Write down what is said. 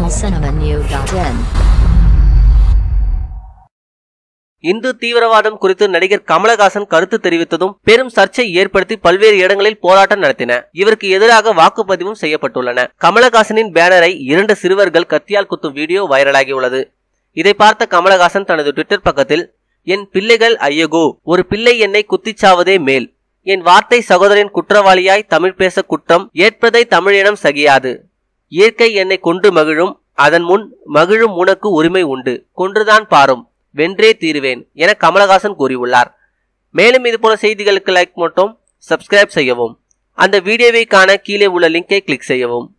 tamilcinemanew.in Hindu தீவிரவாதம் குறித்து நடிகர் கமலஹாசன் கருத்து தெரிவித்ததும் பெரும் சர்ச்சை ஏற்படுத்தி பல்வேறு இடங்களில் போராட்டம் நடத்தின இவருக்கு எதிராக வாக்குப்பதிவும் செய்யப்பட்டுள்ளன கமலஹாசனின் பேனரை இரண்டு சிறுவர்கள் கத்தியால் குத்தும் வீடியோ வைரலாகியுள்ளது இதை பார்த்த கமலஹாசன் தனது ட்விட்டர் பக்கத்தில் என் பிள்ளைகள் ஐயகோ ஒரு பிள்ளை என்னை குத்திச்சாவதே மேல் என் வார்த்தை சகோதரன் குற்றவாளியாய் தமிழ் பேச குற்றம் ஏற்பதை தமிழினம் சகியாது இயற்கை என்னை கொன்று மகிழும் அதன் முன் மகிழும் உனக்கு உரிமை உண்டு கொன்றுதான் பாரும் வென்றே தீருவேன் என கமலஹாசன் கூறியுள்ளார் மேலும் இது போல செய்திகளுக்கு லைக் மட்டும் சப்ஸ்கிரைப் செய்யவும் அந்த வீடியோவை காண கீழே உள்ள லிங்கை கிளிக் செய்யவும்